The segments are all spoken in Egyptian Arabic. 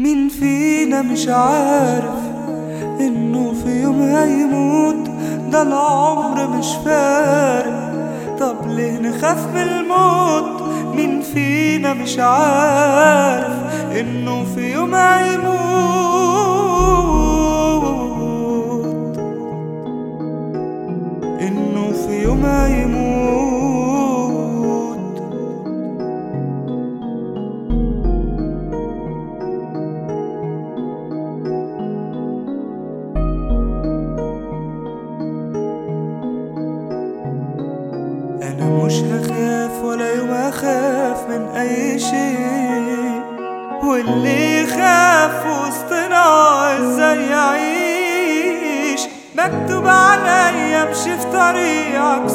مين فينا مش عارف انه في يوم هيموت ده العمر مش فارق طب ليه نخاف من الموت مين فينا مش عارف انه في يوم هيموت انه في يوم هيموت انا مش هخاف ولا يوم اخاف من اي شيء واللي يخاف وسطنا ازاي يعيش مكتوب عليا امشي في طريق عكس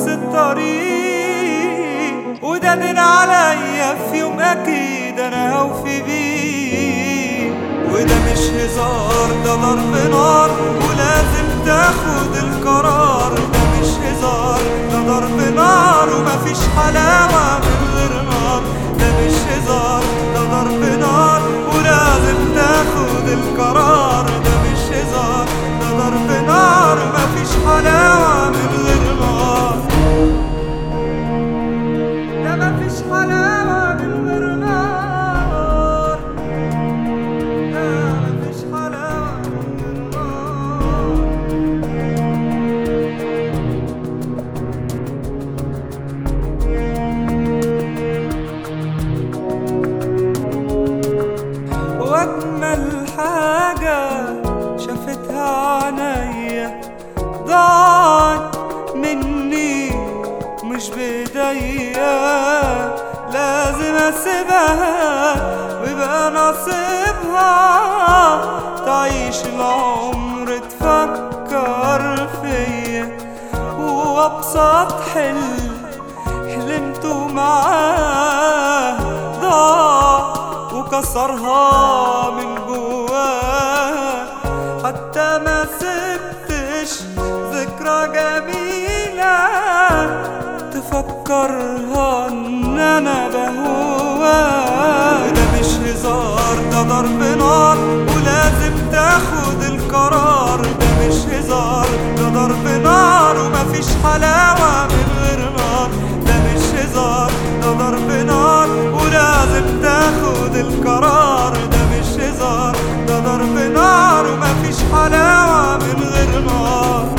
الطريق وده دين عليا في يوم اكيد انا هوفي بيه وده مش هزار ده ضرب نار ولازم تاخد القرار ده مش هزار ده ضرب نار ومفيش حلاوة من غير نار ده مش هزار ده ضرب نار ولازم تاخد القرار ده مش هزار ده ضرب نار ومفيش حلاوة من غير نار ده مفيش حلاوة من غير نار ده مفيش حلاوة من غير نار واجمل حاجة شافتها عينيا ضاعت مني مش بايديا لازم اسيبها ويبقى نصيبها تعيش العمر تفكر فيا وابسط حلم حلمته معاه ضاع وكسرها من جواه حتى ما سبتش ذكرى جميلة تفكرها ان انا بهواه ده مش هزار ده ضرب نار ولازم تاخد القرار ده مش هزار ده ضرب نار ومفيش حلاوة من غير نار ده مش هزار ده ضرب نار ولازم تاخد القرار ده مش هزار ده ضرب نار ومفيش حلاوة من غير نار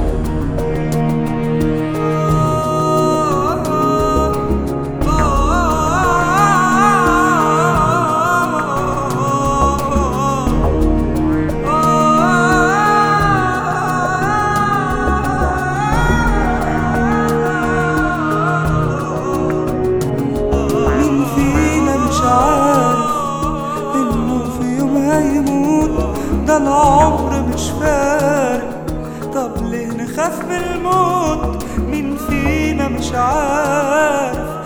مين فينا مش عارف انه في يوم هيموت ده العمر مش فارق طب ليه نخاف من الموت مين فينا مش عارف